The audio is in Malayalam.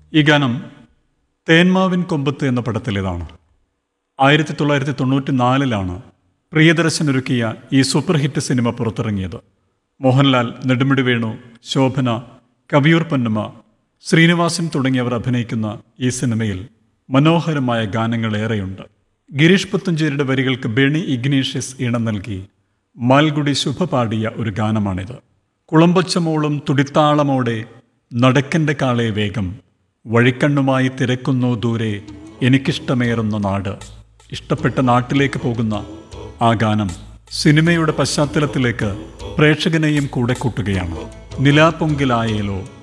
ഈ ഗാനം തേന്മാവിൻ കൊമ്പത്ത് എന്ന പടത്തിലേതാണ് ആയിരത്തി തൊള്ളായിരത്തി തൊണ്ണൂറ്റി നാലിലാണ് പ്രിയദർശൻ ഒരുക്കിയ ഈ സൂപ്പർ ഹിറ്റ് സിനിമ പുറത്തിറങ്ങിയത് മോഹൻലാൽ നെടുമിടി വേണു ശോഭന കവിയൂർ പൊന്നമ്മ ശ്രീനിവാസൻ തുടങ്ങിയവർ അഭിനയിക്കുന്ന ഈ സിനിമയിൽ മനോഹരമായ ഗാനങ്ങൾ ഏറെയുണ്ട് ഗിരീഷ് പുത്തഞ്ചേരിയുടെ വരികൾക്ക് ബെണി ഇഗ്നീഷ്യസ് ഈണം നൽകി മാൽഗുഡി ശുഭ പാടിയ ഒരു ഗാനമാണിത് കുളമ്പച്ചമോളും തുടിത്താളമോടെ നടക്കൻ്റെ കാളെ വേഗം വഴിക്കണ്ണുമായി തിരക്കുന്നു ദൂരെ എനിക്കിഷ്ടമേറുന്ന നാട് ഇഷ്ടപ്പെട്ട നാട്ടിലേക്ക് പോകുന്ന ആ ഗാനം സിനിമയുടെ പശ്ചാത്തലത്തിലേക്ക് പ്രേക്ഷകനെയും കൂടെ കൂട്ടുകയാണ് നിലാപ്പൊങ്കിലായേലോ